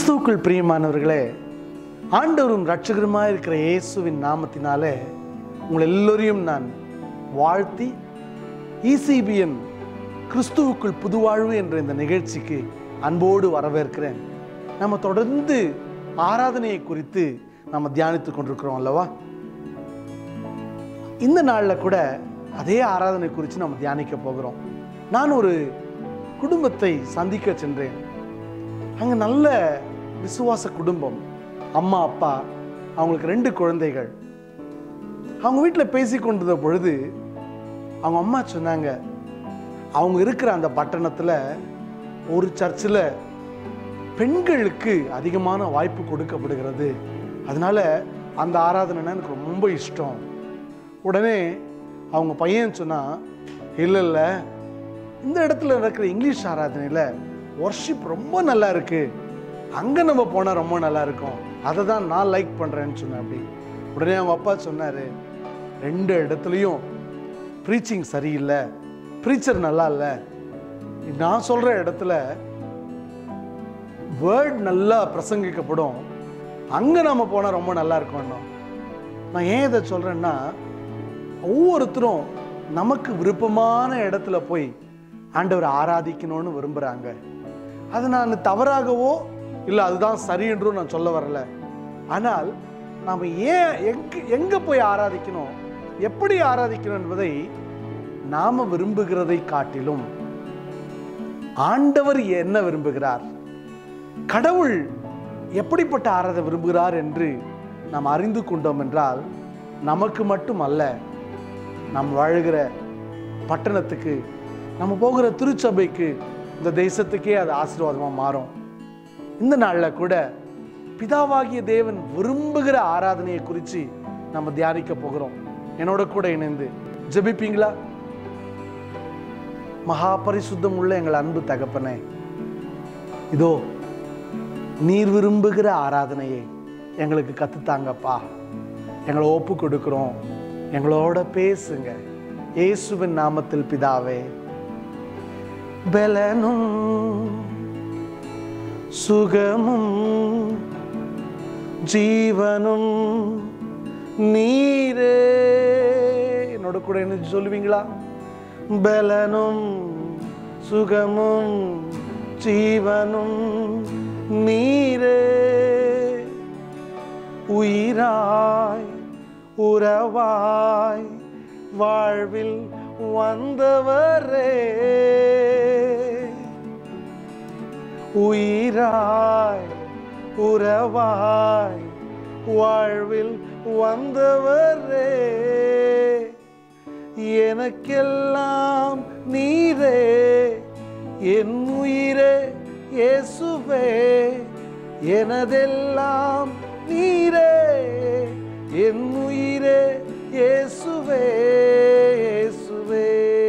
கிறிஸ்துவுக்குள் பிரியமானவர்களே ஆண்டவரும் ரட்சகருமாக இருக்கிற இயேசுவின் நாமத்தினாலே உங்கள் எல்லோரையும் நான் வாழ்த்தி இசிபிஎன் கிறிஸ்துவுக்குள் புதுவாழ்வு என்ற இந்த நிகழ்ச்சிக்கு அன்போடு வரவேற்கிறேன் நம்ம தொடர்ந்து ஆராதனையை குறித்து நம்ம தியானித்து கொண்டிருக்கிறோம் அல்லவா இந்த நாளில் கூட அதே ஆராதனை குறித்து நம்ம தியானிக்க போகிறோம் நான் ஒரு குடும்பத்தை சந்திக்க சென்றேன் அங்கே நல்ல விசுவாச குடும்பம் அம்மா அப்பா அவங்களுக்கு ரெண்டு குழந்தைகள் அவங்க வீட்டில் பேசி கொண்டிருந்த பொழுது அவங்க அம்மா சொன்னாங்க அவங்க இருக்கிற அந்த பட்டணத்தில் ஒரு சர்ச்சில் பெண்களுக்கு அதிகமான வாய்ப்பு கொடுக்கப்படுகிறது அதனால அந்த ஆராதனைனா எனக்கு ரொம்ப இஷ்டம் உடனே அவங்க பையன் சொன்னா இல்லை இல்லை இந்த இடத்துல நடக்கிற இங்கிலீஷ் ஆராதனையில் ஒர்ஷிப் ரொம்ப நல்லா இருக்கு அங்கே நம்ம போனால் ரொம்ப நல்லா இருக்கும் அதை தான் நான் லைக் பண்ணுறேன்னு சொன்னேன் அப்படி உடனே அவங்க அப்பா சொன்னார் ரெண்டு இடத்துலையும் ப்ரீச்சிங் சரியில்லை ப்ரீச்சர் நல்லா இல்லை நான் சொல்கிற இடத்துல வேர்ட் நல்லா பிரசங்கிக்கப்படும் அங்கே நம்ம போனால் ரொம்ப நல்லா இருக்கும்னு நான் ஏன் இதை சொல்கிறேன்னா ஒவ்வொருத்தரும் நமக்கு விருப்பமான இடத்துல போய் ஆண்டவரை ஆராதிக்கணும்னு விரும்புகிறாங்க அது நான் தவறாகவோ இல்லை அதுதான் சரி என்றும் நான் சொல்ல வரல ஆனால் நாம் ஏன் எங்க எங்கே போய் ஆராதிக்கணும் எப்படி ஆராதிக்கணும் என்பதை நாம் விரும்புகிறதை காட்டிலும் ஆண்டவர் என்ன விரும்புகிறார் கடவுள் எப்படிப்பட்ட ஆராத விரும்புகிறார் என்று நாம் அறிந்து கொண்டோம் என்றால் நமக்கு மட்டும் அல்ல நாம் வாழ்கிற பட்டணத்துக்கு நம்ம போகிற திருச்சபைக்கு இந்த தேசத்துக்கே அது ஆசீர்வாதமாக மாறும் இந்த நாளில் கூட பிதாவாகிய தேவன் விரும்புகிற ஆராதனையை குறித்து நம்ம தியானிக்க போகிறோம் என்னோட கூட இணைந்து ஜெபிப்பீங்களா மகா பரிசுத்தம் உள்ள எங்கள் அன்பு தகப்பனே இதோ நீர் விரும்புகிற ஆராதனையை எங்களுக்கு கத்துத்தாங்கப்பா எங்களை ஒப்பு கொடுக்கிறோம் எங்களோட பேசுங்க இயேசுவின் நாமத்தில் பிதாவே பலனும் சுகமும் ஜீவனும் நீரே என்னோட கூட என்ன சொல்லுவீங்களா பலனும் சுகமும் ஜீவனும் நீரே உயிராய் உறவாய் வாழ்வில் வந்தவரே உயிராய் உறவாய் வாழ்வில் வந்தவரே எனக்கெல்லாம் நீரே என் உயிரே இயேசுவே எனதெல்லாம் நீரே என் உயிரே இயேசுவே இயேசுவே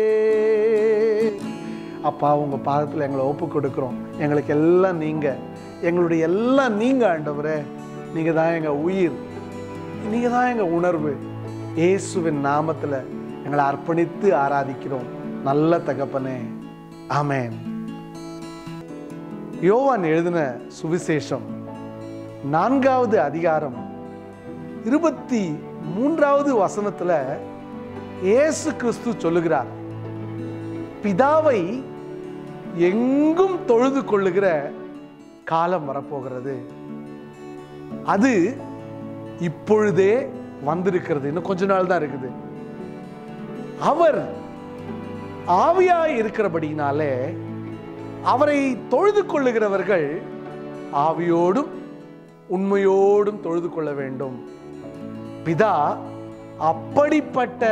அப்பா உங்க பாதத்தில் எங்களை ஒப்பு கொடுக்குறோம் எங்களுக்கு எல்லாம் நீங்க எங்களுடைய எல்லாம் நீங்க ஆண்டவரே நீங்க தான் எங்க உயிர் நீங்க தான் எங்க உணர்வு இயேசுவின் நாமத்துல எங்களை அர்ப்பணித்து ஆராதிக்கிறோம் நல்ல தகப்பனே ஆமென் யோவான் எழுதின சுவிசேஷம் நான்காவது அதிகாரம் இருபத்தி மூன்றாவது வசனத்துல இயேசு கிறிஸ்து சொல்லுகிறார் பிதாவை எங்கும் தொழுது கொள்ளுகிற காலம் வரப்போகிறது அது இப்பொழுதே வந்திருக்கிறது இன்னும் கொஞ்ச நாள் தான் இருக்குது அவர் ஆவியாய் இருக்கிறபடியினாலே அவரை தொழுது கொள்ளுகிறவர்கள் ஆவியோடும் உண்மையோடும் தொழுது கொள்ள வேண்டும் பிதா அப்படிப்பட்ட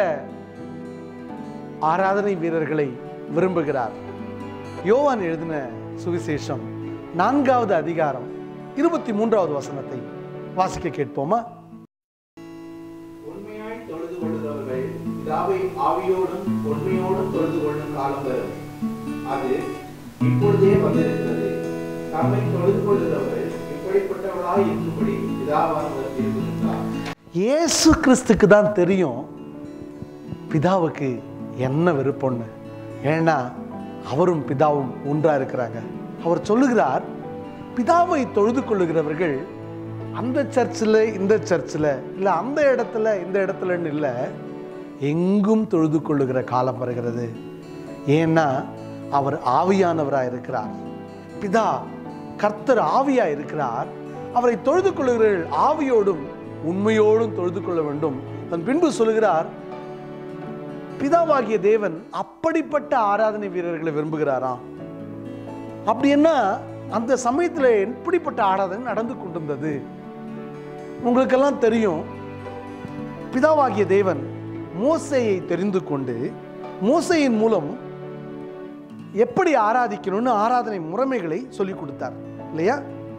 ஆராதனை வீரர்களை விரும்புகிறார் யோவான் எழுதின சுவிசேஷம் நான்காவது அதிகாரம் இருபத்தி மூன்றாவது வசனத்தை வாசிக்க கேட்போமா உண்மையாய் தொழுது கொள்ளுகிறவர்கள் பிதாவை ஆவியோடும் உண்மையோடும் தொழுது கொள்ளும் காலம் வரும் அது இப்பொழுதே வந்திருக்கிறது தம்மை தொழுது கொள்ளுகிறவர்கள் இப்படிப்பட்டவர்களாய் இருக்கும்படி பிதாவானவர் விரும்புகின்றார் இயேசு கிறிஸ்துக்கு தான் தெரியும் பிதாவுக்கு என்ன விருப்பம்னு ஏன்னா அவரும் பிதாவும் ஒன்றா இருக்கிறாங்க அவர் சொல்லுகிறார் பிதாவை தொழுது கொள்ளுகிறவர்கள் அந்த சர்ச்சில் இந்த சர்ச்சில் இல்லை அந்த இடத்துல இந்த இடத்துலன்னு இல்லை எங்கும் தொழுது கொள்ளுகிற காலம் வருகிறது ஏன்னா அவர் ஆவியானவராக இருக்கிறார் பிதா கர்த்தர் ஆவியா இருக்கிறார் அவரை தொழுது கொள்ளுகிறவர்கள் ஆவியோடும் உண்மையோடும் தொழுது கொள்ள வேண்டும் தன் பின்பு சொல்லுகிறார் பிதாவாகிய தேவன் அப்படிப்பட்ட ஆராதனை வீரர்களை விரும்புகிறாராம் அப்படின்னா அந்த சமயத்துல எப்படிப்பட்ட ஆராதனை நடந்து கொண்டிருந்தது உங்களுக்கெல்லாம் தெரியும் பிதாவாகிய தேவன் மோசையை தெரிந்து கொண்டு மோசையின் மூலம் எப்படி ஆராதிக்கணும்னு ஆராதனை முறைமைகளை சொல்லிக் கொடுத்தார் இல்லையா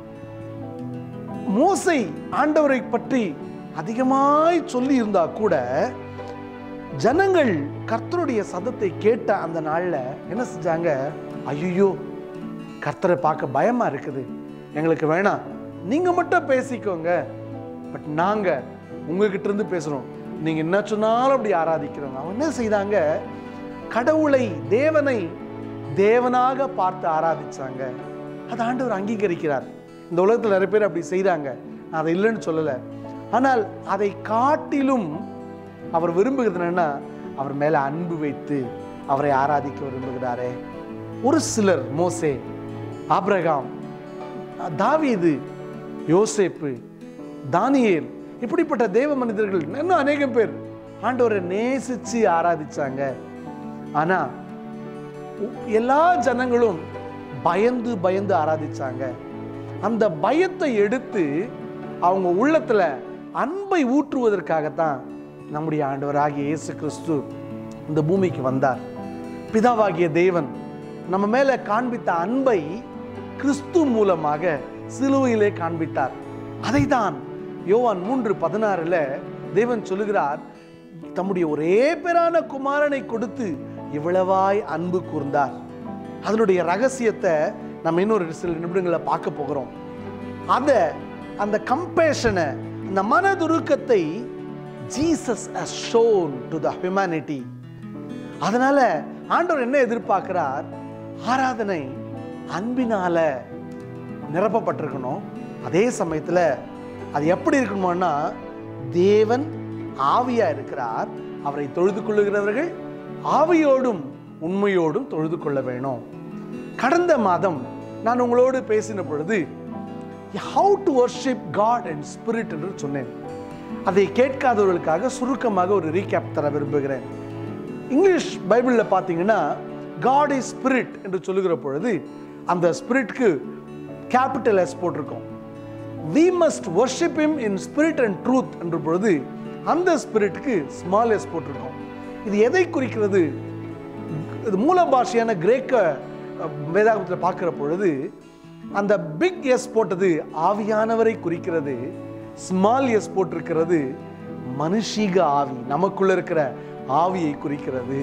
மோசை ஆண்டவரை பற்றி அதிகமாய் சொல்லி இருந்தா கூட ஜனங்கள் கர்த்தருடைய சத்தத்தை கேட்ட அந்த நாள்ல என்ன செஞ்சாங்க ஐயோ கர்த்தரை பார்க்க பயமா இருக்குது எங்களுக்கு வேணாம் நீங்க மட்டும் பேசிக்கோங்க பட் நாங்க உங்ககிட்ட இருந்து பேசுறோம் நீங்க என்ன சொன்னாலும் அப்படி ஆராதிக்கிறோம் அவங்க என்ன செய்தாங்க கடவுளை தேவனை தேவனாக பார்த்து ஆராதிச்சாங்க அது ஆண்டவர் அங்கீகரிக்கிறார் இந்த உலகத்தில் நிறைய பேர் அப்படி செய்றாங்க நான் அதை இல்லைன்னு சொல்லலை ஆனால் அதை காட்டிலும் அவர் விரும்புகிறது என்னன்னா அவர் மேல அன்பு வைத்து அவரை ஆராதிக்க விரும்புகிறாரே ஒரு சிலர் மோசே ஆபிரகாம் தாவீது யோசேப்பு தானியேல் இப்படிப்பட்ட தேவ மனிதர்கள் இன்னும் அநேகம் பேர் ஆண்டவரை நேசிச்சு ஆராதிச்சாங்க ஆனா உ- எல்லா ஜனங்களும் பயந்து பயந்து ஆராதிச்சாங்க அந்த பயத்தை எடுத்து அவங்க உள்ளத்துல அன்பை ஊற்றுவதற்காகத்தான் நம்முடைய ஆண்டவராகிய இயேசு கிறிஸ்து இந்த பூமிக்கு வந்தார் பிதாவாகிய தேவன் நம்ம மேல காண்பித்த அன்பை கிறிஸ்து மூலமாக சிலுவையிலே காண்பித்தார் அதைதான் யோவான் மூன்று பதினாறுல தேவன் சொல்லுகிறார் தம்முடைய ஒரே பேரான குமாரனை கொடுத்து இவ்வளவாய் அன்பு கூர்ந்தார் அதனுடைய ரகசியத்தை நம்ம இன்னொரு சில நிமிடங்களை பார்க்க போகிறோம் அத அந்த கம்பேஷனை அந்த மனதுருக்கத்தை Jesus has shown to the humanity அதனால ஆண்டவர் என்ன எதிர்பார்க்கிறார் ஆராதனை அன்பினால நிரப்பப்பட்டிருக்கணும் அதே சமயத்துல அது எப்படி இருக்கணும்னா தேவன் ஆவியா இருக்கிறார் அவரை தொழுது கொள்ளுகிறவர்கள் ஆவியோடும் உண்மையோடும் தொழுது கொள்ள வேணும் கடந்த மாதம் நான் உங்களோடு பேசின பொழுது how to worship God and spirit என்று சொன்னேன் அதை கேட்காதவர்களுக்காக சுருக்கமாக ஒரு ரீகேப் தர விரும்புகிறேன் இங்கிலீஷ் பைபிளில் பார்த்தீங்கன்னா காட் இஸ் ஸ்பிரிட் என்று சொல்லுகிற பொழுது அந்த ஸ்பிரிட்க்கு கேபிட்டல் எஸ் போட்டிருக்கோம் we must worship him in spirit and truth என்ற பொழுது அந்த ஸ்பிரிட்க்கு ஸ்மால் எஸ் போட்டிருக்கோம் இது எதை குறிக்கிறது இது மூல பாஷையான கிரேக்க அஹ், வேதாகமத்தில் பார்க்கிற பொழுது அந்த பிக் எஸ் போட்டது ஆவியானவரை குறிக்கிறது ஸ்மால் எஸ் போட்டிருக்கிறது மனுஷீக ஆவி நமக்குள்ள இருக்கிற ஆவியை குறிக்கிறது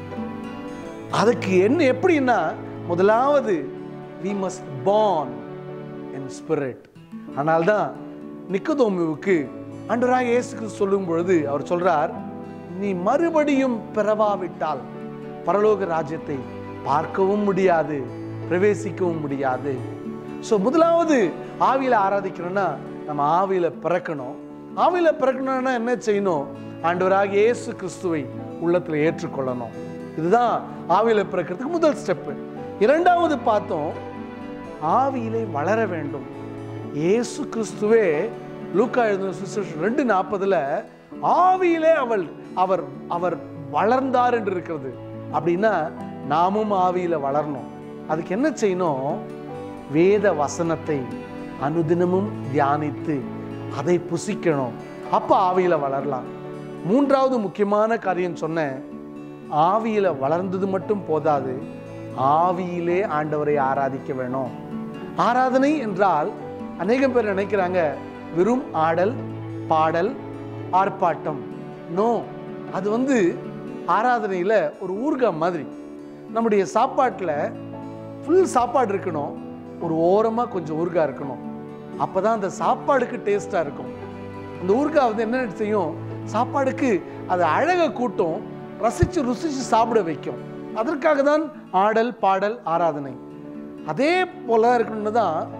அதுக்கு என்ன எப்படின்னா முதலாவது we must born in spirit ஆனால்தான் நிக்கதோமுவுக்கு ஆண்டவராக இயேசு கிறிஸ்து சொல்லும் பொழுது அவர் சொல்றார் நீ மறுபடியும் பிறவாவிட்டால் பரலோக ராஜ்யத்தை பார்க்கவும் முடியாது பிரவேசிக்கவும் முடியாது ஸோ முதலாவது ஆவியில ஆராதிக்கணும்னா நம்ம ஆவியில பிறக்கணும் ஆவியில பிறக்கணும்னா என்ன செய்யணும் ஆண்டவராக இயேசு கிறிஸ்துவை உள்ளத்துல ஏற்றுக்கொள்ளணும் இதுதான் ஆவியில பிறக்கிறதுக்கு முதல் ஸ்டெப்பு இரண்டாவது பார்த்தோம் ஆவியிலே வளர வேண்டும் இயேசு கிறிஸ்துவே லூக்கா எழுதின சுவிசேஷம் ரெண்டு நாற்பதுல ஆவியிலே அவள் அவர் அவர் வளர்ந்தார் என்று இருக்கிறது அப்படின்னா நாமும் ஆவியில வளரணும் அதுக்கு என்ன செய்யணும் வேத வசனத்தை அனுதினமும் தியானித்து அதை புசிக்கணும் அப்ப ஆவியில வளரலாம் மூன்றாவது முக்கியமான காரியம் சொன்னேன் ஆவியில வளர்ந்தது மட்டும் போதாது ஆவியிலே ஆண்டவரை ஆராதிக்க வேணும் ஆராதனை என்றால் அநேகம் பேர் நினைக்கிறாங்க வெறும் ஆடல் பாடல் ஆர்ப்பாட்டம் நோ அது வந்து ஆராதனையில ஒரு ஊர்காம் மாதிரி நம்முடைய சாப்பாட்டில் ஃபுல் சாப்பாடு இருக்கணும் ஒரு ஓரமாக கொஞ்சம் ஊறுகாய் இருக்கணும் அப்போ தான் அந்த சாப்பாடுக்கு டேஸ்ட்டாக இருக்கும் அந்த ஊறுகாய் வந்து என்ன செய்யும் சாப்பாடுக்கு அது அழகை கூட்டும் ரசித்து ருசித்து சாப்பிட வைக்கும் அதற்காக தான் ஆடல் பாடல் ஆராதனை அதே போல இருக்கணும்னு தான்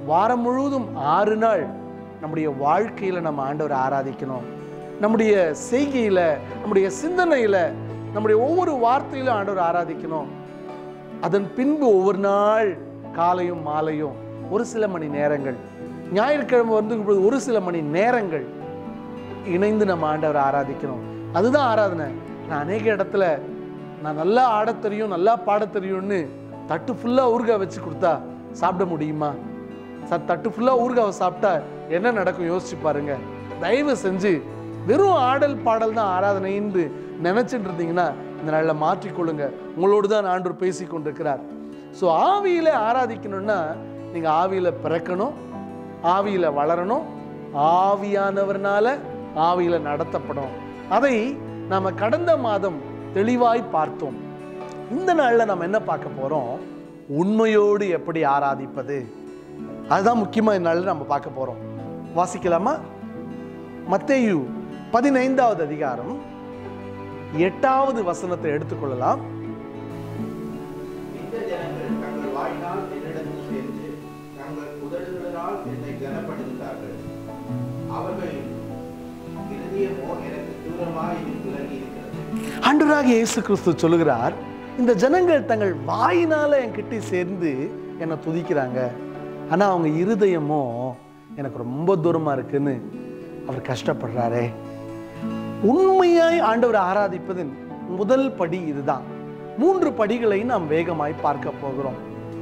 வாரம் முழுவதும் ஆறு நாள் நம்முடைய வாழ்க்கையில நம்ம ஆண்டவரை ஆராதிக்கணும் நம்முடைய செய்கையில நம்முடைய சிந்தனையில நம்முடைய ஒவ்வொரு வார்த்தையிலும் ஆண்டவர் ஆராதிக்கணும் அதன் பின்பு ஒவ்வொரு நாள் காலையும் மாலையும் ஒரு சில மணி நேரங்கள் ஞாயிற்றுக்கிழமை வந்து ஒரு சில மணி நேரங்கள் இணைந்து நம்ம ஆண்டவரை ஆராதிக்கணும் அதுதான் ஆராதனை நான் அநேக இடத்துல நான் நல்லா ஆடத் தெரியும் நல்லா பாடத் தெரியும்னு தட்டு ஃபுல்லாக ஊறுகாய் வச்சு கொடுத்தா சாப்பிட முடியுமா சார் தட்டு ஃபுல்லாக ஊறுகாவை சாப்பிட்டா என்ன நடக்கும் யோசிச்சு பாருங்க தயவு செஞ்சு வெறும் ஆடல் பாடல் தான் ஆராதனைன்னு நினைச்சிட்டு இருந்தீங்கன்னா இந்த நாளில் மாற்றிக்கொள்ளுங்க உங்களோடு தான் ஆண்டவர் பேசி கொண்டிருக்கிறார் ஸோ ஆவியில ஆராதிக்கணும்னா நீங்க ஆவியில பிறக்கணும் ஆவியில வளரணும் ஆவியானவர்னால ஆவியில நடத்தப்படும் அதை நாம கடந்த மாதம் தெளிவாய் பார்த்தோம் இந்த நாள்ல நம்ம என்ன பார்க்க போறோம் உண்மையோடு எப்படி ஆராதிப்பது அதுதான் முக்கியமா இந்த நாள்ல நம்ம பார்க்க போறோம் வாசிக்கலாமா மத்தேயு பதினைந்தாவது அதிகாரம் எட்டாவது வசனத்தை எடுத்துக்கொள்ளலாம் இந்த ஜனங்கள் தங்கள் வாயினால் என்னிடத்தில் சேர்ந்து தங்கள் உதடுகளினால் என்னை கனப்படுத்தார்கள் அவர்கள் இருதயமோ எனக்கு தூரமாய் விலகி இருக்கிறது ஆண்டவராக இயேசு கிறிஸ்து சொல்லுகிறார் இந்த ஜனங்கள் தங்கள் வாயினால என்கிட்ட சேர்ந்து என்னை துதிக்கிறாங்க ஆனா அவங்க இருதயமோ எனக்கு ரொம்ப தூரமா இருக்குன்னு அவர் கஷ்டப்படுறாரே உண்மையாய் ஆண்டவரை ஆராதிப்பதின் முதல் படி இதுதான் மூன்று படிகளை நாம் வேகமாய் பார்க்க போகிறோம்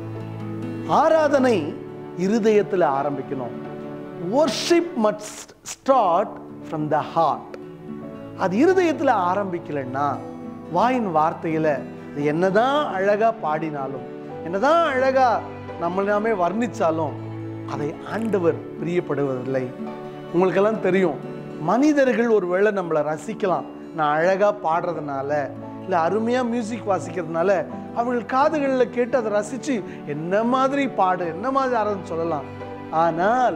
ஆராதனை இருதயத்தில் ஆரம்பிக்கணும் worship must start from the heart அது இருதயத்தில் ஆரம்பிக்கலைன்னா வாயின் வார்த்தையில இது என்னதான் அழகா பாடினாலும் என்னதான் அழகா நம்ம நாமே வர்ணிச்சாலும் அதை ஆண்டவர் பிரியப்படுவதில்லை உங்களுக்கெல்லாம் தெரியும் மனிதர்கள் ஒருவேளை நம்மளை ரசிக்கலாம் நான் அழகா பாடுறதுனால இல்லை அருமையா மியூசிக் வாசிக்கிறதுனால அவர்கள் காதுகளில் கேட்டு அதை ரசிச்சு என்ன மாதிரி பாடு என்ன மாதிரி ஆராதனை சொல்லலாம் ஆனால்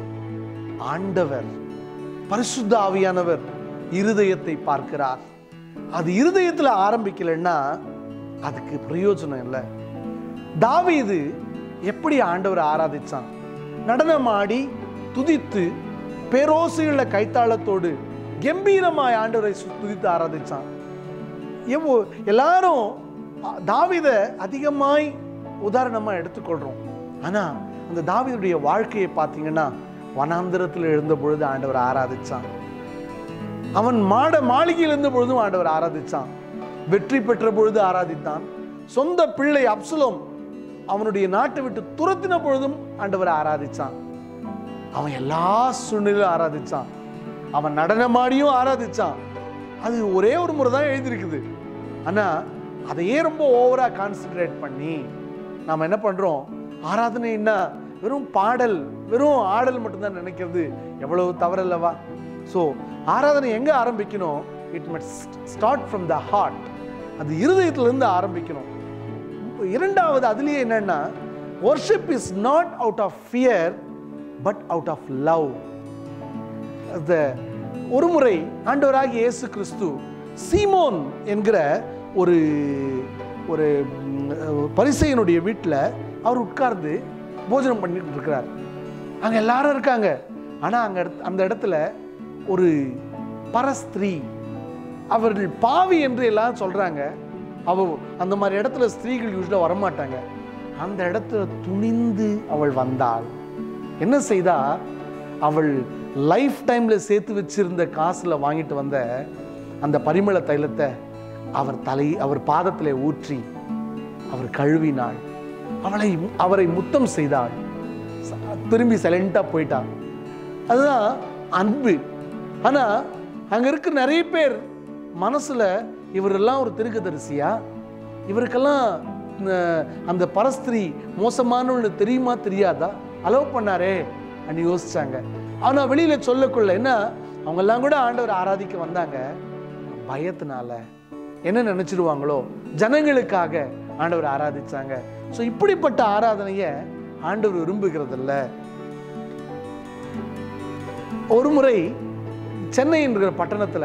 ஆண்டவர் பரிசுத்த ஆவியானவர் இருதயத்தை பார்க்கிறார் அது இருதயத்துல ஆரம்பிக்கலைன்னா அதுக்கு பிரயோஜனம் இல்லை தாவீது எப்படி ஆண்டவரை ஆராதிச்சான் நடனமாடி துதித்து பேரோசுகள கைத்தாளத்தோடு கம்பீரமாய் ஆண்டவரை சு- துதித்து ஆராதிச்சான் எவ்வளோ எல்லாரும் அ- தாவீதை அதிகமாய் உதாரணமா எடுத்துக்கொள்றோம் ஆனா அந்த தாவீதுடைய வாழ்க்கையை பார்த்தீங்கன்னா வனாந்திரத்தில் எழுந்த பொழுது ஆண்டவர் ஆராதிச்சான் அவன் மாட மாளிகையில் இருந்த பொழுதும் ஆண்டவர் ஆராதிச்சான் வெற்றி பெற்ற பொழுது ஆராதித்தான் சொந்த பிள்ளை அப்சலோம் அவனுடைய நாட்டை விட்டு துரத்தின பொழுதும் ஆண்டவரை ஆராதிச்சான் அவன் எல்லா சூழ்நிலையிலும் ஆராதிச்சான் அவன் நடனமாடியும் ஆராதிச்சான் அது ஒரே ஒரு முறை தான் எழுதியிருக்குது ஆனா அதையே ரொம்ப ஓவரா கான்சென்ட்ரேட் பண்ணி நாம என்ன பண்றோம் ஆராதனைன்னா வெறும் பாடல் வெறும் ஆடல் மட்டும்தான் நினைக்கிறது எவ்வளவு தவறல்லவா ஸோ ஆராதனை எங்க ஆரம்பிக்கணும் it must start from the heart அது இருதயத்திலிருந்து ஆரம்பிக்கணும் இரண்டாவது அதுலயே என்னன்னா worship is not out of fear but out of love அந்த ஒரு முறை ஆண்டவராகிய இயேசு கிறிஸ்து சீமோன் என்கிற ஒரு ஒரு ம், பரிசேயனுடைய வீட்டில் அவர் உட்கார்ந்து போஜனம் பண்ணிட்டு இருக்கிறார் அங்க எல்லாரும் இருக்காங்க ஆனா அங்க இடத்- அந்த இடத்துல ஒரு பரஸ்திரீ அவர்கள் பாவி என்று எல்லாரும் சொல்றாங்க அவ அந்த மாதிரி இடத்துல ஸ்திரீகள் யூஸ்வலாக வரமாட்டாங்க அந்த இடத்துல துணிந்து அவள் வந்தாள் என்ன செய்தா அவள் லைஃப் டைம்ல சேர்த்து வச்சிருந்த காசுல வாங்கிட்டு வந்த அந்த பரிமள தைலத்தை அவர் தலை அவர் பாதத்திலே ஊற்றி அவர் கழுவினாள் அவளை அவரை முத்தம் செய்தாள் ச- திரும்பி சைலண்டா போயிட்டான் அதுதான் அன்பு ஆனா அங்க இருக்க நிறைய பேர் மனசுல இவரெல்லாம் ஒரு திருக்கதரிசியா இவருக்கெல்லாம் அஹ், அந்த பரஸ்திரி மோசமானவன்னு தெரியுமா தெரியாதா அலோவ் பண்ணாரே அப்படின்னு யோசிச்சாங்க ஆனா வெளியில சொல்லக்குள்ள என்ன அவங்க எல்லாம் கூட ஆண்டவர் ஆராதிக்க வந்தாங்க பயத்தினால என்ன நினைச்சிருவாங்களோ ஜனங்களுக்காக ஆண்டவர் ஆராதிச்சாங்க ஸோ இப்படிப்பட்ட ஆராதனையை ஆண்டவர் விரும்புகிறதில்ல ஒரு முறை சென்னை என்கிற பட்டணத்தில்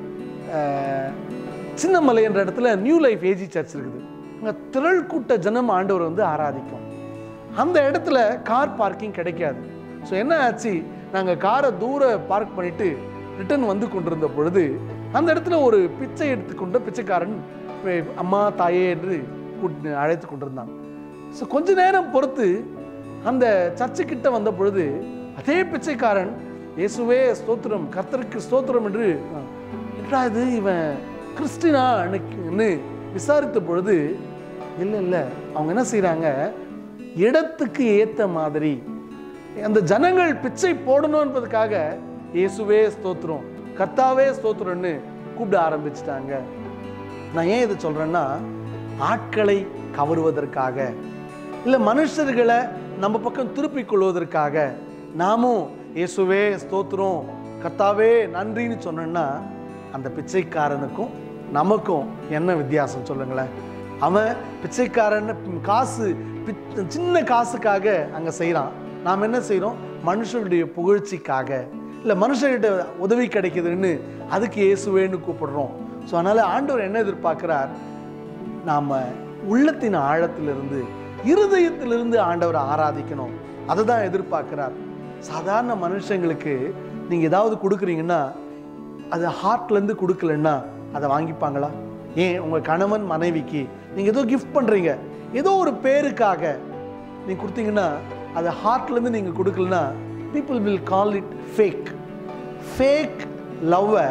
சின்னமலை என்ற இடத்துல நியூ லைஃப் ஏஜி சர்ச் இருக்குது அங்கே திரள் கூட்ட ஜனம் ஆண்டவர் வந்து ஆராதிக்கும் அந்த இடத்துல கார் பார்க்கிங் கிடைக்காது ஸோ என்ன ஆச்சு நாங்கள் காரை தூர பார்க் பண்ணிட்டு ரிட்டர்ன் வந்து கொண்டிருந்த பொழுது அந்த இடத்துல ஒரு பிச்சை எடுத்துக்கொண்ட பிச்சைக்காரன் போய் அம்மா தாயே என்று கூட்டு அழைத்து கொண்டிருந்தான் ஸோ கொஞ்ச நேரம் பொறுத்து அந்த சர்ச்சு கிட்ட வந்த பொழுது அதே பிச்சைக்காரன் இயேசுவே ஸ்தோத்திரம் கர்த்தருக்கு ஸ்தோத்திரம் என்று என்னடா இது இவன் கிறிஸ்டினான்னு விசாரித்த பொழுது இல்லை இல்லை அவங்க என்ன செய்கிறாங்க இடத்துக்கு ஏற்ற மாதிரி அந்த ஜனங்கள் பிச்சை போடணும் என்பதுக்காக இயேசுவே ஸ்தோத்திரம் கர்த்தாவே ஸ்தோத்திரம்னு கூப்பிட ஆரம்பிச்சிட்டாங்க நான் ஏன் இதை சொல்றேன்னா ஆட்களை கவருவதற்காக இல்லை மனுஷர்களை நம்ம பக்கம் திருப்பிக் கொள்வதற்காக நாமும் இயேசுவே ஸ்தோத்திரம் கர்த்தாவே நன்றின்னு சொன்னோன்னா அந்த பிச்சைக்காரனுக்கும் நமக்கும் என்ன வித்தியாசம் சொல்லுங்களேன் அவன் பிச்சைக்காரன் காசு பிச்- சின்ன காசுக்காக அங்கே செய்கிறான் நாம் என்ன செய்கிறோம் மனுஷருடைய புகழ்ச்சிக்காக இல்லை மனுஷர்கிட்ட உதவி கிடைக்குதுன்னு அதுக்கு இயேசுவேன்னு கூப்பிடுறோம் ஸோ அதனால் ஆண்டவர் என்ன எதிர்பார்க்கிறார் நாம் உள்ளத்தின் ஆழத்திலிருந்து இருதயத்திலிருந்து ஆண்டவரை ஆராதிக்கணும் அதை தான் எதிர்பார்க்கிறார் சாதாரண மனுஷங்களுக்கு நீங்கள் ஏதாவது கொடுக்குறீங்கன்னா அது ஹார்ட்லேருந்து கொடுக்கலன்னா அதை வாங்கிப்பாங்களா ஏன் உங்கள் கணவன் மனைவிக்கு நீங்கள் ஏதோ கிஃப்ட் பண்ணுறீங்க ஏதோ ஒரு பேருக்காக நீங்கள் கொடுத்தீங்கன்னா அது ஹார்ட்லேருந்து நீங்கள் கொடுக்கலனா people will call it fake fake லவ்வை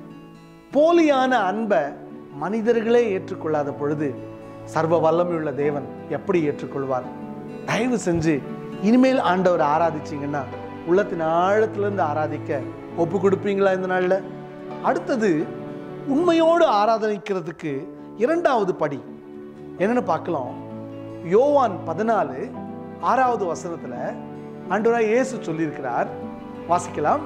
போலியான அன்பை மனிதர்களே ஏற்றுக்கொள்ளாத பொழுது சர்வ வல்லமையுள்ள தேவன் எப்படி ஏற்றுக்கொள்வார் தயவு செஞ்சு இனிமேல் ஆண்டவரை ஆராதிச்சீங்கன்னா உள்ளத்தின் ஆழத்திலிருந்து ஆராதிக்க ஒப்பு கொடுப்பீங்களா இந்த நாளில் அடுத்தது உண்மையோடு ஆராதனிக்கிறதுக்கு இரண்டாவது படி என்னன்னு பார்க்கலாம் யோவான் பதினாலு ஆறாவது வசனத்துல ஆண்டவராய் இயேசு சொல்லியிருக்கிறார் வாசிக்கலாம்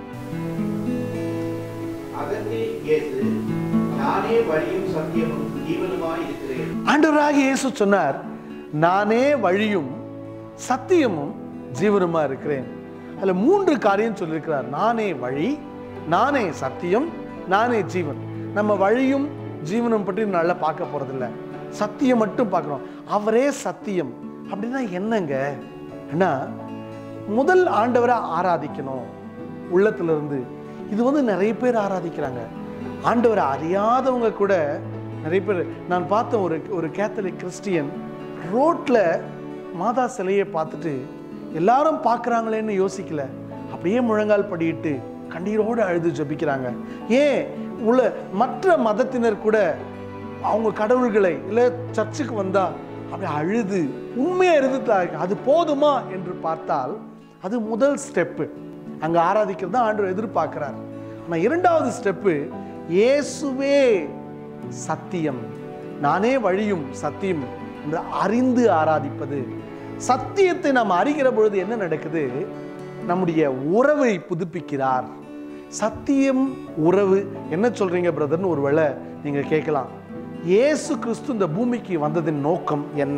அதற்கு இயேசு நானே வழியும் சத்தியமும் ஜீவனுமாய் இருக்கிறேன் ஆண்டவராகிய இயேசு சொன்னார் நானே வழியும் சத்தியமும் ஜீவனுமா இருக்கிறேன் அதுல மூன்று காரியம் சொல்லியிருக்கிறார் நானே வழி நானே சத்தியம் நானே ஜீவன் நம்ம வழியும் ஜீவனும் பற்றி நல்லா பார்க்க போறதில்ல சத்தியம் மட்டும் பார்க்குறோம் அவரே சத்தியம் அப்படின்னா என்னங்க அண்ணா முதல் ஆண்டவரை ஆராதிக்கணும் உள்ளத்துல இருந்து இது வந்து நிறைய பேர் ஆராதிக்கிறாங்க ஆண்டவரை அறியாதவங்க கூட நிறைய பேர் நான் பார்த்த ஒரு ஒரு கேத்தலிக் கிறிஸ்டியன் ரோட்ல மாதா சிலையை பார்த்துட்டு எல்லாரும் பார்க்குறாங்களேன்னு யோசிக்கல அப்படியே முழங்கால் படியிட்டு கண்ணீரோடு அழுது ஜெபிக்கிறாங்க ஏன் உள்ள மற்ற மதத்தினர் கூட அவங்க கடவுள்களை இல்லை சர்ச்சுக்கு வந்தா அப்படி அழுது உண்மையா இருந்துட்டாங்க அது போதுமா என்று பார்த்தால் அது முதல் ஸ்டெப்பு அங்க ஆராதிக்கிறது தான் ஆண்டவர் எதிர்பார்க்கிறார் ஆனா இரண்டாவது ஸ்டெப்பு இயேசுவே சத்தியம் நானே வழியும் சத்தியம் என்று அறிந்து ஆராதிப்பது சத்தியத்தை நாம் அறிகிற பொழுது என்ன நடக்குது நம்முடைய உறவை புதுப்பிக்கிறார் சத்தியம் உறவு என்ன சொல்றீங்க பிரதர்னு ஒருவேளை நீங்க கேட்கலாம் இயேசு கிறிஸ்து இந்த பூமிக்கு வந்ததின் நோக்கம் என்ன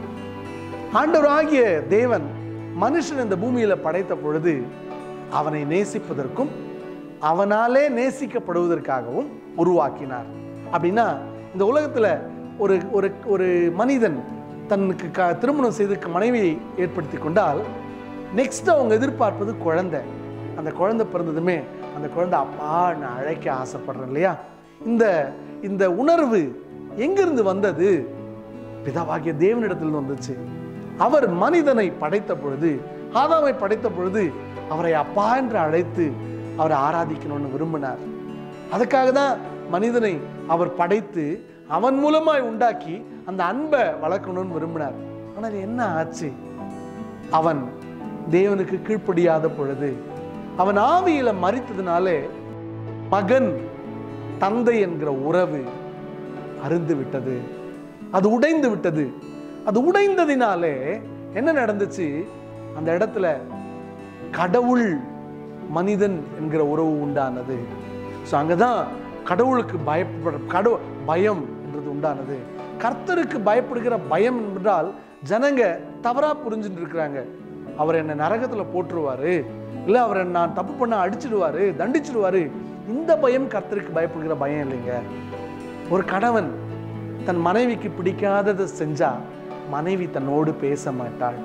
ஆண்டவராகிய தேவன் மனுஷன் இந்த பூமியில படைத்த பொழுது அவனை நேசிப்பதற்கும் அவனாலே நேசிக்கப்படுவதற்காகவும் உருவாக்கினார் அப்படின்னா இந்த உலகத்துல ஒரு ஒரு ஒரு மனிதன் தனக்கு க திருமணம் செய்து மனைவியை ஏற்படுத்தி கொண்டால் நெக்ஸ்ட் அவங்க எதிர்பார்ப்பது குழந்தை அந்த குழந்தை பிறந்ததுமே அந்த குழந்தை அப்பா நான் அழைக்க ஆசைப்படுறேன் இல்லையா இந்த இந்த உணர்வு எங்கிருந்து வந்தது பிதாவாகிய தேவனிடத்தில் வந்துச்சு அவர் மனிதனை படைத்த பொழுது ஆதாமை படைத்த பொழுது அவரை அப்பா என்று அழைத்து அவரை ஆராதிக்கணும்னு விரும்பினார் அதுக்காக தான் மனிதனை அவர் படைத்து அவன் மூலமாய் உண்டாக்கி அந்த அன்பை வளர்க்கணும்னு விரும்பினார் ஆனால் என்ன ஆச்சு அவன் தேவனுக்கு கீழ்ப்படியாத பொழுது அவன் ஆவியில மறித்ததுனாலே மகன் தந்தை என்கிற உறவு அருந்து விட்டது அது உடைந்து விட்டது அது உடைந்ததினாலே என்ன நடந்துச்சு அந்த இடத்துல கடவுள் மனிதன் என்கிற உறவு உண்டானது ஸோ அங்கதான் கடவுளுக்கு பயப்பட கடவு பயம் என்றது உண்டானது கர்த்தருக்கு பயப்படுகிற பயம் என்றால் ஜனங்க தவறா புரிஞ்சுட்டு இருக்கிறாங்க அவர் என்னை நரகத்துல போட்டுருவாரு இல்ல அவரை நான் தப்பு பண்ண அடிச்சிடுவாரு தண்டிச்சிடுவாரு இந்த பயம் கர்த்தருக்கு பயப்படுகிற பயம் இல்லைங்க ஒரு கணவன் தன் மனைவிக்கு பிடிக்காததை செஞ்சா மனைவி தன்னோடு பேச மாட்டாள்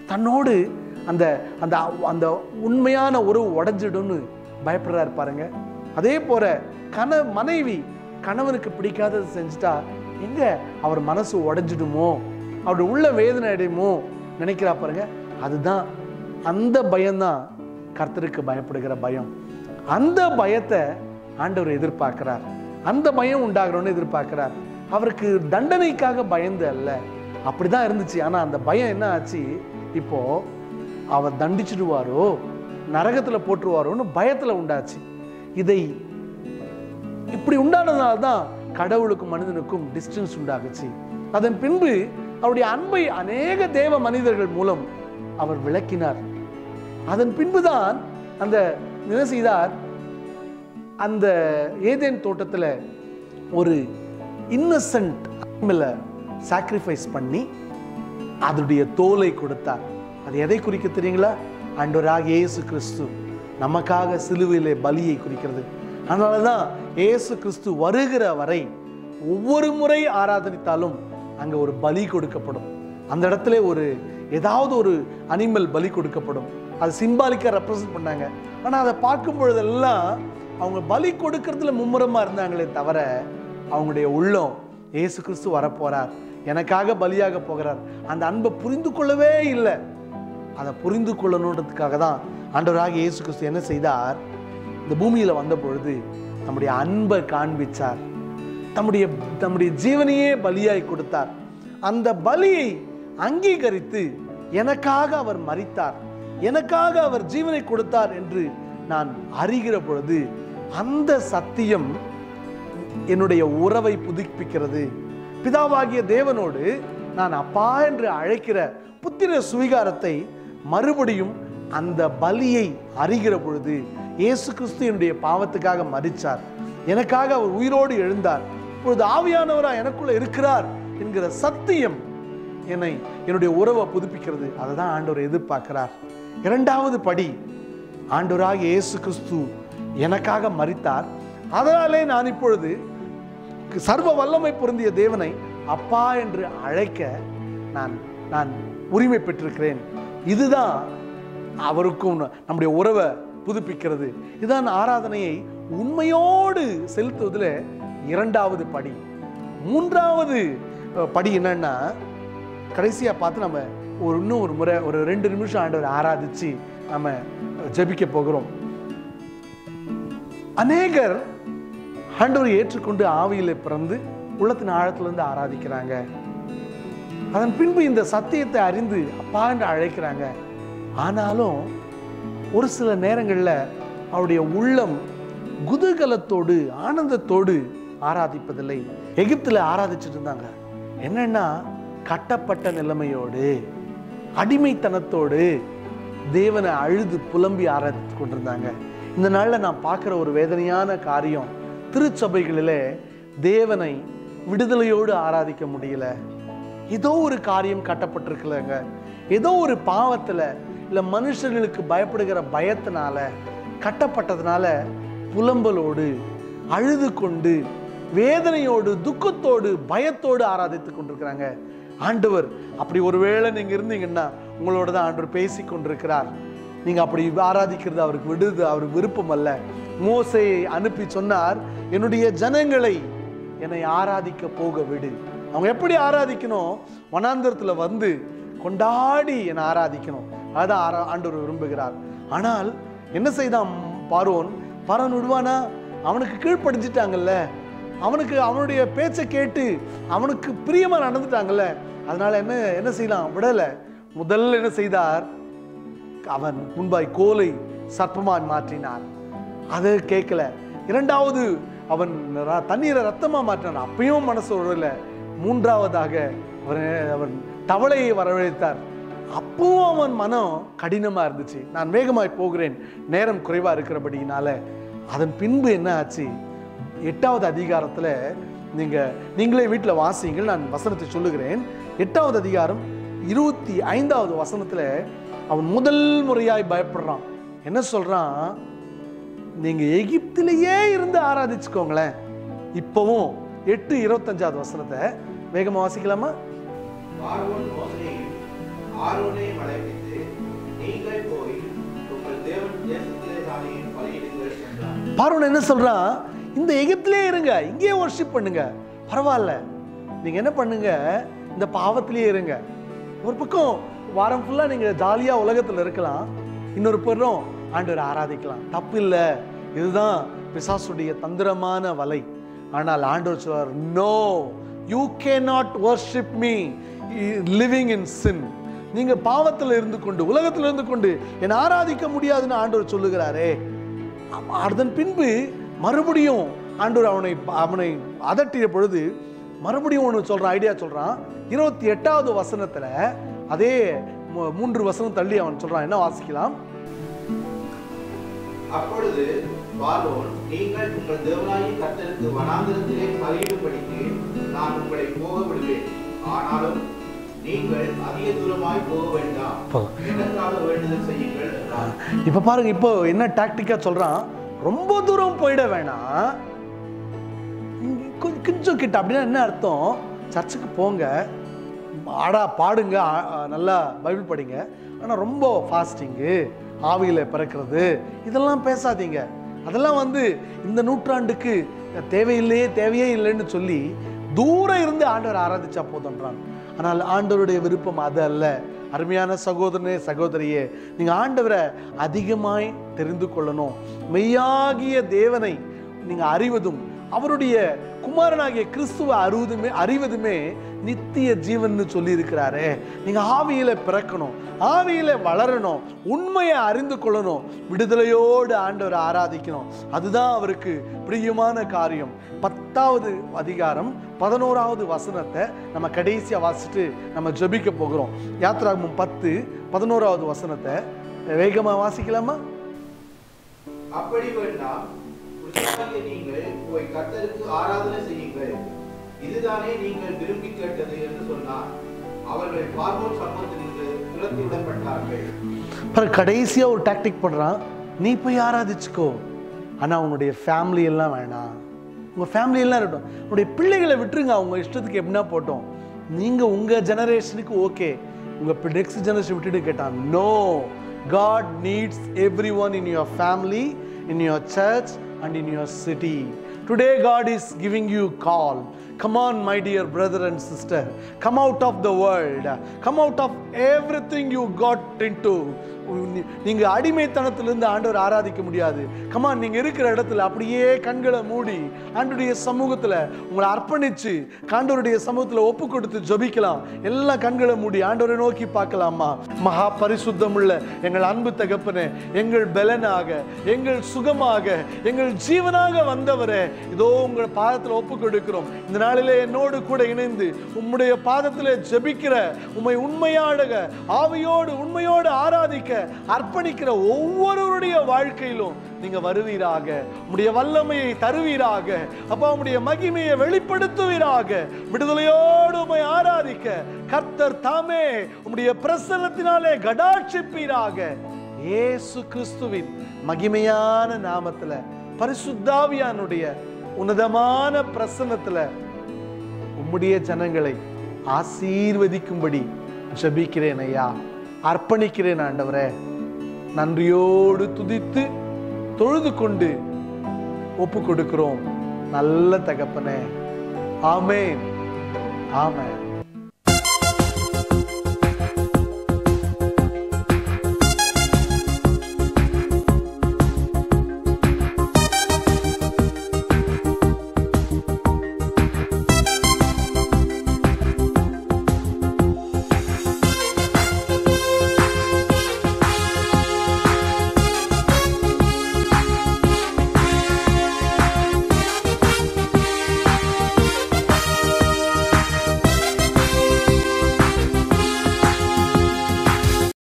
தன்னோடு அந்த அந்த அந்த உண்மையான உறவு உடஞ்சிடும்னு பயப்படுறாரு பாருங்க அதே போல கண மனைவி கணவனுக்கு பிடிக்காதது செஞ்சுட்டா எங்க அவர் மனசு உடைஞ்சிடுமோ அவருடைய உள்ள வேதனை அடையுமோ நினைக்கிறா பாருங்க அதுதான் அந்த பயம்தான் கர்த்தருக்கு பயப்படுகிற பயம் அந்த பயத்தை ஆண்டவர் எதிர்பார்க்கிறார் அந்த பயம் உண்டாகணும்னு எதிர்பார்க்கிறார் அவருக்கு தண்டனைக்காக பயந்து அல்ல அப்படிதான் இருந்துச்சு ஆனா அந்த பயம் என்ன ஆச்சு இப்போ அவர் தண்டிச்சிடுவாரோ நரகத்துல போட்டுருவாரோன்னு பயத்துல உண்டாச்சு இதை இப்படி உண்டானதுனால தான் கடவுளுக்கும் மனிதனுக்கும் டிஸ்டன்ஸ் உண்டாகுச்சு அதன் பின்பு அவருடைய அன்பை அநேக தேவ மனிதர்கள் மூலம் அவர் விளக்கினார் அதன் பின்புதான் அந்த என்ன செய்தார் அந்த ஏதேன் தோட்டத்துல ஒரு இன்னசென்ட் அனிமலை சாக்ரிஃபைஸ் பண்ணி அதனுடைய தோலை கொடுத்தார் அது எதை குறிக்க தெரியுங்களா ஆண்டவராக இயேசு கிறிஸ்து நமக்காக சிலுவையிலே பலியை குறிக்கிறது அதனால தான் இயேசு கிறிஸ்து வருகிற வரை ஒவ்வொரு முறை ஆராதனித்தாலும் அங்க ஒரு பலி கொடுக்கப்படும் அந்த இடத்துல ஒரு ஏதாவது ஒரு அனிமல் பலி கொடுக்கப்படும் அது சிம்பாலிக்காக ரெப்ரசன்ட் பண்ணாங்க ஆனா அதை பார்க்கும் பொழுதெல்லாம் அவங்க பலி கொடுக்கறதுல மும்முரமா இருந்தாங்களே தவிர அவங்களுடைய உள்ளம் இயேசு கிறிஸ்து வரப்போறார் எனக்காக பலியாக போகிறார் அந்த அன்பை புரிந்து கொள்ளவே இல்லை அதை புரிந்து கொள்ளணுன்றதுக்காக தான் ஆண்டவராக இயேசு கிறிஸ்து என்ன செய்தார் இந்த பூமியில வந்த பொழுது நம்முடைய அன்பை காண்பிச்சார் தம்முடைய தம்முடைய ஜீவனையே பலியாய் கொடுத்தார் அந்த பலியை அங்கீகரித்து எனக்காக அவர் மரித்தார் எனக்காக அவர் ஜீவனை கொடுத்தார் என்று நான் அறிகிற பொழுது அந்த சத்தியம் என்னுடைய உறவை புதுப்பிக்கிறது பிதாவாகிய தேவனோடு நான் அப்பா என்று அழைக்கிற புத்திர சுவிகாரத்தை மறுபடியும் அந்த பலியை அறிகிற பொழுது இயேசு கிறிஸ்து என்னுடைய பாவத்துக்காக மரிச்சார் எனக்காக அவர் உயிரோடு எழுந்தார் இப்பொழுது ஆவியானவரா எனக்குள்ள இருக்கிறார் என்கிற சத்தியம் என்னை என்னுடைய உறவை புதுப்பிக்கிறது அதை தான் ஆண்டவர் எதிர்பார்க்கிறார் இரண்டாவது படி ஆண்டவராக இயேசு கிறிஸ்து எனக்காக மரித்தார் அதனாலே நான் இப்பொழுது சர்வ வல்லமை பொருந்திய தேவனை அப்பா என்று அழைக்க நான் நான் உரிமை பெற்றிருக்கிறேன் இதுதான் அவருக்கும் நம்முடைய உறவை புதுப்பிக்கிறது இதுதான் ஆராதனையை உண்மையோடு செலுத்துவதில் இரண்டாவது படி மூன்றாவது அஹ், படி என்னன்னா கடைசியா பார்த்து நம்ம ஒரு இன்னும் ஒரு முறை ஒரு ரெண்டு நிமிஷம் ஆண்டவர் ஆராதிச்சு நம்ம ஜெபிக்க போகிறோம் அநேகர் ஆண்டவரை ஏற்றுக்கொண்டு ஆவியில பிறந்து உள்ளத்தின் ஆழத்திலிருந்து ஆராதிக்கிறாங்க அதன் பின்பு இந்த சத்தியத்தை அறிந்து அப்பா என்று அழைக்கிறாங்க ஆனாலும் ஒரு சில நேரங்களில் அவருடைய உள்ளம் குதூகலத்தோடு ஆனந்தத்தோடு ஆராதிப்பதில்லை எகிப்தில் ஆராதிச்சுட்டு இருந்தாங்க என்னன்னா கட்டப்பட்ட நிலைமையோடு அடிமைத்தனத்தோடு தேவனை அழுது புலம்பி ஆராதித்து கொண்டிருந்தாங்க இந்த நாளில் நான் பார்க்குற ஒரு வேதனையான காரியம் திருச்சபைகளிலே தேவனை விடுதலையோடு ஆராதிக்க முடியல ஏதோ ஒரு காரியம் கட்டப்பட்டிருக்கலங்க ஏதோ ஒரு பாவத்தில் இல்லை மனுஷர்களுக்கு பயப்படுகிற பயத்தினால கட்டப்பட்டதுனால புலம்பலோடு அழுது கொண்டு வேதனையோடு துக்கத்தோடு பயத்தோடு ஆராதித்து கொண்டிருக்கிறாங்க ஆண்டவர் அப்படி ஒருவேளை நீங்க இருந்தீங்கன்னா உங்களோட தான் ஆண்டவர் பேசி கொண்டிருக்கிறார் நீங்க அப்படி ஆராதிக்கிறது அவருக்கு விடுது அவருக்கு விருப்பம் அல்ல மோசையை அனுப்பி சொன்னார் என்னுடைய ஜனங்களை என்னை ஆராதிக்க போக விடு அவங்க எப்படி ஆராதிக்கணும் வனாந்தரத்துல வந்து கொண்டாடி என்னை ஆராதிக்கணும் அதான் ஆரா ஆண்டவர் விரும்புகிறார் ஆனால் என்ன செய்தான் பார்வோன் பரன் விடுவானா அவனுக்கு கீழ்ப்படிஞ்சிட்டாங்கல்ல அவனுக்கு அவனுடைய பேச்சை கேட்டு அவனுக்கு பிரியமா நடந்துட்டாங்கல்ல அதனால என்ன என்ன செய்யலாம் விடல முதல்ல என்ன செய்தார் அவன் முன்பாய் கோலை சர்ப்பமாய் மாற்றினார் அது கேட்கல இரண்டாவது அவன் ர- தண்ணீரை ரத்தமா மாற்றினான் அப்பயும் மனசு விடல மூன்றாவதாக அவன் அவன் தவளையை வரவழைத்தார் அப்பவும் அவன் மனம் கடினமா இருந்துச்சு நான் வேகமாய் போகிறேன் நேரம் குறைவா இருக்கிறபடியினால அதன் பின்பு என்ன ஆச்சு எட்டாவது அதிகாரத்துல நீங்க நீங்களே வீட்டில் வாசிங்கள் நான் வசனத்தை சொல்லுகிறேன் எட்டாவது அதிகாரம் இருபத்தி ஐந்தாவது வசனத்துல அவன் முதல் முறையாய் பயப்படுறான் என்ன சொல்றான் நீங்க எகிப்திலேயே இருந்து ஆராதிச்சுக்கோங்களேன் இப்பவும் எட்டு இருபத்தஞ்சாவது வசனத்தை வேகமா வாசிக்கலாமா பார்வோன் மோசேயும் ஆரோனையும் அழைப்பித்து நீங்கள் போய் உங்கள் தேவன் தேசத்திலே தானே பலியிடுங்கள் என்றார் பார்வன் என்ன சொல்றான் இந்த எகிப்திலே இருங்க இங்கேயே ஒர்ஷிப் பண்ணுங்க பரவாயில்ல நீங்க என்ன பண்ணுங்க இந்த பாவத்திலேயே இருங்க ஒரு பக்கம் வாரம் ஃபுல்லா நீங்க ஜாலியா உலகத்துல இருக்கலாம் இன்னொரு புறம் ஆண்டவரை ஆராதிக்கலாம் தப்பு இல்லை இதுதான் பிசாசுடைய தந்திரமான வலை ஆனால் ஆண்டவர் சொல்றார் no you can not worship me living in sin நீங்க பாவத்தில் இருந்து கொண்டு உலகத்தில் இருந்து கொண்டு என்னை ஆராதிக்க முடியாதுன்னு ஆண்டவர் சொல்லுகிறாரே ஆமா, அதன் பின்பு மறுபடியும் ஆண்டவர் அவனை அவனை அதட்டிய பொழுது மறுபடியும் ஒன்று சொல்றான் ஐடியா சொல்றான் இருபத்தி எட்டாவது வசனத்துல அதே மூ- மூன்று வசனம் தள்ளி அவன் சொல்றான் என்ன வாசிக்கலாம் அப்பொழுது பார்வோன் நீங்கள் உங்கள் தேவனாகிய கர்த்தருக்கு வனாந்திரத்திலே பலியிடும்படிக்கு நான் உங்களை போக விடுவேன் ஆனாலும் நீங்கள் அதிக தூரமாய் போக வேண்டாம் போதும். எனக்காக வேண்டுதல் செய்யுங்கள் என்றார் இப்ப பாருங்க இப்போ என்ன டாக்டிக்கா சொல்றான் ரொம்ப தூரம் போயிட வேணாம் இங்க கொஞ்சம் கொஞ்சம் கிட்ட அப்படின்னா என்ன அர்த்தம் சர்ச்சுக்கு போங்க ஆடா பாடுங்க ஆ- ஆ, நல்லா பைபிள் படிங்க ஆனா ரொம்ப ஃபாஸ்டிங்கு ஆவியில பிறக்கிறது இதெல்லாம் பேசாதீங்க அதெல்லாம் வந்து இந்த நூற்றாண்டுக்கு தேவையில்லையே தேவையே இல்லைன்னு சொல்லி தூரம் இருந்து ஆண்டவர் ஆராதிச்சா போதுன்றான் ஆனால் ஆண்டவருடைய விருப்பம் அது அல்ல அருமையான சகோதரனே சகோதரியே நீங்க ஆண்டவரை அதிகமாய் தெரிந்து கொள்ளணும் மெய்யாகிய தேவனை நீங்க அறிவதும் அவருடைய குமாரனாகிய கிறிஸ்துவ அறிவதுமே அறிவதுமே நித்திய ஜீவன்னு சொல்லி இருக்கிறாரே நீங்க ஆவியில பிறக்கணும் ஆவியில வளரணும் உண்மையை அறிந்து கொள்ளணும் விடுதலையோடு ஆண்டவரை ஆராதிக்கணும் அதுதான் அவருக்கு பிரியமான காரியம் பத்தாவது அதிகாரம் பதினோராவது வசனத்தை நம்ம கடைசியா வாசிச்சுட்டு நம்ம ஜெபிக்க போகிறோம் யாத்ராகமம் பத்து பதினோராவது வசனத்தை வேகமா வாசிக்கலாமா அப்படி வேண்டாம் புருஷனாகிய நீங்கள் போய் கர்த்தருக்கு ஆராதனை செய்யுங்கள் இதுதானே நீங்கள் விரும்பி கேட்டது என்று சொன்னார் அவர்கள் பார்வோன் சமூகத்திலிருந்து துரத்தி விடப்பட்டார்கள் பாரு கடைசியா ஒரு டாக்டிக் பண்றான் நீ போய் ஆராதிச்சுக்கோ ஆனா உன்னுடைய ஃபேமிலி எல்லாம் வேணாம் உங்க ஃபேமிலி எல்லாம் இருக்கட்டும் உன்னுடைய பிள்ளைகளை விட்டுருங்க அவங்க இஷ்டத்துக்கு எப்படின்னா போட்டோம் நீங்க உங்க ஜெனரேஷனுக்கு ஓகே உங்க நெக்ஸ்ட் ஜெனரேஷன் விட்டுட்டு கேட்டான் no God needs every one in your family in your church and in your city today God is giving you call come on my dear brother and sister come out of the world come out of everything you got into நீ- நீங்க அடிமைத்தனத்திலிருந்து ஆண்டவர் ஆராதிக்க முடியாது come on நீங்க இருக்கிற இடத்துல அப்படியே கண்களை மூடி ஆண்டவருடைய சமூகத்துல உங்களை அர்ப்பணிச்சு ஆண்டவருடைய சமூகத்துல ஒப்பு கொடுத்து ஜெபிக்கலாம் எல்லாம் கண்களை மூடி ஆண்டவரை நோக்கி பார்க்கலாமா மகா பரிசுத்தமுள்ள எங்கள் அன்பு தகப்பனே எங்கள் பலனாக எங்கள் சுகமாக எங்கள் ஜீவனாக வந்தவரே இதோ உங்கள் பாதத்தில் ஒப்பு கொடுக்கிறோம் இந்த நாளிலே என்னோடு கூட இணைந்து உம்முடைய பாதத்திலே ஜெபிக்கிற உம்மை உண்மையாடுக ஆவியோடு உண்மையோடு ஆராதிக்க அர்ப்பணிக்கிற ஒவ்வொருவருடைய வாழ்க்கையிலும் நீங்க வருவீராக உம்முடைய வல்லமையை தருவீராக அப்பா உம்முடைய மகிமையை வெளிப்படுத்துவீராக விடுதலையோடு உம்மை ஆராதிக்க கர்த்தர் தாமே உம்முடைய பிரசன்னத்தினாலே கடாட்சிப்பீராக இயேசு கிறிஸ்துவின் மகிமையான நாமத்துல பரிசுத்தாவியானுடைய உன்னதமான பிரசன்னத்துல உம்முடைய ஜனங்களை ஆசீர்வதிக்கும்படி ஜெபிக்கிறேன் ஐயா அர்ப்பணிக்கிறேன் ஆண்டவரே நன்றியோடு துதித்து தொழுது கொண்டு ஒப்பு கொடுக்கிறோம் நல்ல தகப்பனே ஆமென் ஆமென்